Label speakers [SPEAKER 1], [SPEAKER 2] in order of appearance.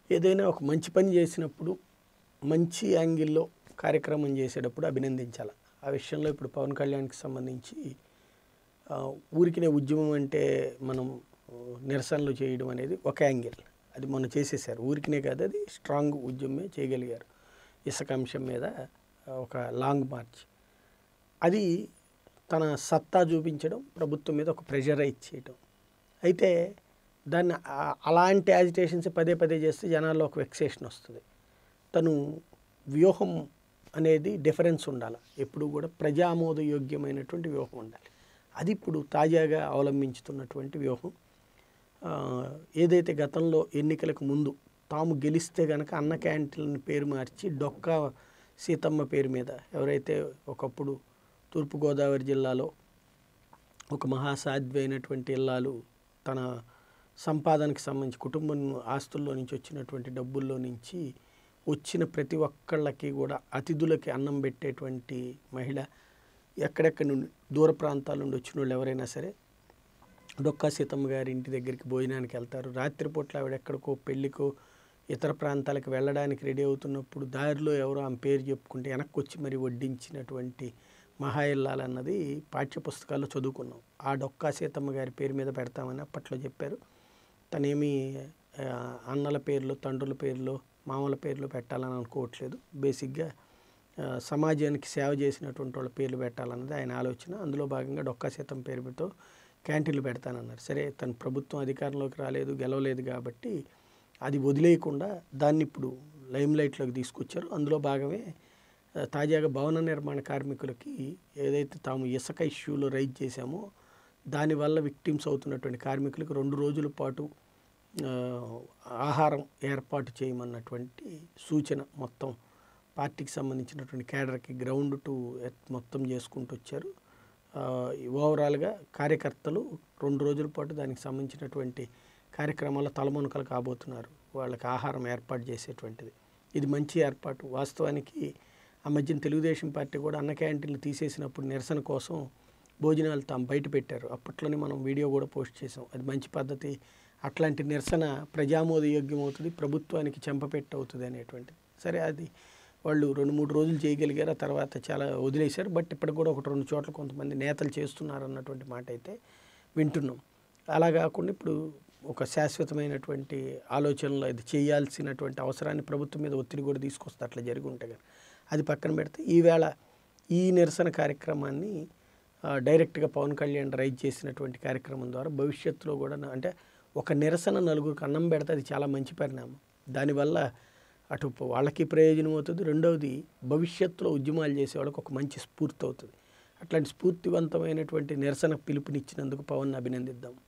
[SPEAKER 1] ఏదైనా ఒక మంచి పని చేసినప్పుడు మంచి యాంగిల్లో కార్యక్రమం చేసేటప్పుడు అభినందించాలి ఆ విషయంలో ఇప్పుడు పవన్ కళ్యాణ్కి సంబంధించి ఆ, ఊరికినే ఉద్యమం అంటే మనం ఆ, నిరసనలు చేయడం అనేది ఒక యాంగిల్ అది మొన్న చేసేసారు ఊరికినే కాదు అది స్ట్రాంగ్ ఉద్యమమే చేయగలిగారు ఇసుక అంశం మీద ఆ, ఒక లాంగ్ మార్చ్ అది తన సత్తా చూపించడం ప్రభుత్వం మీద ఒక ప్రెషరైజ్ చేయడం అయితే దాన్ని ఆ- అలాంటి యాజిటేషన్స్ పదే పదే చేస్తే జనాల్లో ఒక వెక్సేషన్ వస్తుంది తను వ్యూహం అనేది డిఫరెన్స్ ఉండాలి ఎప్పుడు కూడా ప్రజామోదయోగ్యమైనటువంటి వ్యూహం ఉండాలి అది ఇప్పుడు తాజాగా అవలంబించుతున్నటువంటి వ్యూహం ఆ, ఏదైతే గతంలో ఎన్నికలకు ముందు తాము గెలిస్తే గనక అన్న క్యాంటీన్ పేరు మార్చి డొక్కా సీతమ్మ పేరు మీద ఎవరైతే ఒకప్పుడు తూర్పుగోదావరి జిల్లాలో ఒక మహాసాధ్వి అయినటువంటి ఇల్లాలు తన సంపాదనకి సంబంధించి కుటుంబం ఆస్తుల్లో నుంచి వచ్చినటువంటి డబ్బుల్లో నుంచి వచ్చిన ప్రతి ఒక్కళ్ళకి కూడా అతిథులకి అన్నం పెట్టేటువంటి మహిళ ఎక్కడెక్కడి నుండి దూర ప్రాంతాల నుండి వచ్చిన వాళ్ళు ఎవరైనా సరే డొక్కా సీతమ్మ గారి ఇంటి దగ్గరికి భోజనానికి వెళ్తారు రాత్రిపూట్ల ఆవిడ ఎక్కడికో పెళ్ళికో ఇతర ప్రాంతాలకు వెళ్ళడానికి రెడీ అవుతున్నప్పుడు దారిలో ఎవరో ఆమె పేరు చెప్పుకుంటే వెనక్కి వచ్చి మరి వడ్డించినటువంటి మహా ఇల్లాలన్నది పాఠ్యపుస్తకాల్లో చదువుకున్నాం ఆ డొక్కా సీతమ్మ గారి పేరు మీద పెడతామని అప్పట్లో చెప్పారు తనేమి ఆ, అన్నల పేర్లు తండ్రుల పేర్లు మామల పేర్లు పెట్టాలని అనుకోవట్లేదు బేసిక్గా ఆ, సమాజానికి సేవ చేసినటువంటి వాళ్ళ పేర్లు పెట్టాలన్నది ఆయన ఆలోచన అందులో భాగంగా డొక్కా సీతం పేరుతో క్యాంటీన్లు పెడతానన్నారు సరే తన ప్రభుత్వం అధికారంలోకి రాలేదు గెలవలేదు కాబట్టి అది వదిలేయకుండా దాన్ని ఇప్పుడు లైమ్ లైట్లోకి తీసుకొచ్చారు అందులో భాగమే ఆ, తాజాగా భవన నిర్మాణ కార్మికులకి ఏదైతే తాము ఇసుక ఇష్యూలో రైజ్ చేశామో దానివల్ల విక్టిమ్స్ అవుతున్నటువంటి కార్మికులకు రెండు రోజుల పాటు ఆ, ఆహారం ఏర్పాటు చేయమన్నటువంటి సూచన మొత్తం పార్టీకి సంబంధించినటువంటి కేడర్కి గ్రౌండ్ టు ఎర్త్ మొత్తం చేసుకుంటూ వచ్చారు ఆ, ఓవరాల్గా కార్యకర్తలు రెండు రోజుల పాటు దానికి సంబంధించినటువంటి కార్యక్రమాల్లో తలమునకలు కాబోతున్నారు వాళ్ళకి ఆహారం ఏర్పాటు చేసేటువంటిది ఇది మంచి ఏర్పాటు వాస్తవానికి ఆ మధ్యన తెలుగుదేశం పార్టీ కూడా అన్న క్యాంటీన్లు తీసేసినప్పుడు నిరసన కోసం భోజనాలు తాము బయట పెట్టారు అప్పట్లోనే మనం వీడియో కూడా పోస్ట్ చేసాం అది మంచి పద్ధతి అట్లాంటి నిరసన ప్రజామోదయోగ్యం అవుతుంది ప్రభుత్వానికి చెంపపెట్టు అవుతుంది అనేటువంటిది సరే అది వాళ్ళు రెండు మూడు రోజులు చేయగలిగారు ఆ తర్వాత చాలా వదిలేశారు బట్ ఇప్పటికి కూడా ఒకటి రెండు చోట్ల కొంతమంది నేతలు చేస్తున్నారు అన్నటువంటి మాట అయితే వింటున్నాం అలా కాకుండా ఇప్పుడు ఒక శాశ్వతమైనటువంటి ఆలోచనలో ఇది చేయాల్సినటువంటి అవసరాన్ని ప్రభుత్వం మీద ఒత్తిడి కూడా తీసుకొస్తే అట్లా జరిగి ఉంటే కానీ అది పక్కన పెడితే ఈవేళ ఈ నిరసన కార్యక్రమాన్ని ఆ, డైరెక్ట్గా పవన్ కళ్యాణ్ రైజ్ చేసినటువంటి కార్యక్రమం ద్వారా భవిష్యత్తులో కూడా నా- అంటే ఒక నిరసన నలుగురికి అన్నం పెడితే అది చాలా మంచి పరిణామం దానివల్ల అటు ప- వాళ్ళకి ప్రయోజనం అవుతుంది రెండవది భవిష్యత్తులో ఉద్యమాలు చేసే వాళ్ళకి ఒక మంచి స్ఫూర్తి అవుతుంది అట్లాంటి స్ఫూర్తివంతమైనటువంటి నిరసన పిలుపునిచ్చినందుకు పవన్ అభినందిద్దాం